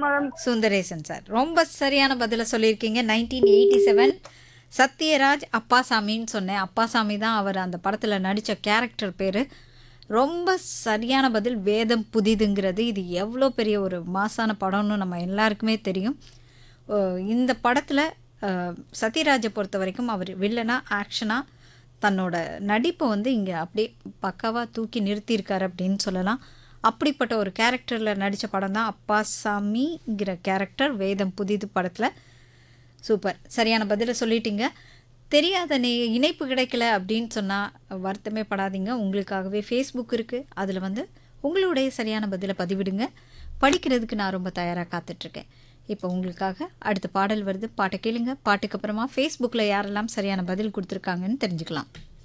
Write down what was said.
madam Sundaresan sir ரொம்ப சரியான பதிலை சொல்லியிருக்கீங்க நைன்டீன் எயிட்டி செவன் சத்யராஜ் அப்பாசாமின்னு சொன்னேன் அப்பாசாமி தான் அவர் அந்த படத்தில் நடித்த கேரக்டர் பேர் ரொம்ப சரியான பதில் வேதம் புதிதுங்கிறது இது எவ்வளோ பெரிய ஒரு மாசான படம்னு நம்ம எல்லாருக்குமே தெரியும் அஹ் இந்த படத்தில் சத்யராஜை பொறுத்த வரைக்கும் அவர் வில்லனா ஆக்ஷனாக தன்னோட நடிப்பை வந்து இங்கே அப்படியே பக்காவாக தூக்கி நிறுத்தியிருக்காரு அப்படின்னு சொல்லலாம் அப்படிப்பட்ட ஒரு கேரக்டரில் நடித்த படம் தான் அப்பாசாமிங்கிற கேரக்டர் வேதம் புதிது படத்தில் சூப்பர் சரியான பதிலை சொல்லிட்டீங்க தெரியாத நே இணைப்பு கிடைக்கல அப்படின்னு சொன்னால் வருத்தமே படாதீங்க உங்களுக்காகவே ஃபேஸ்புக் இருக்குது அதில் வந்து உங்களுடைய சரியான பதிலை பதிவிடுங்க படிக்கிறதுக்கு நான் ரொம்ப தயாராக காத்துட்ருக்கேன் இப்போ உங்களுக்காக அடுத்த பாடல் வருது பாட்டை கேளுங்க பாட்டுக்கு அப்புறமா ஃபேஸ்புக்கில் யாரெல்லாம் சரியான பதில் கொடுத்துருக்காங்கன்னு தெரிஞ்சுக்கலாம்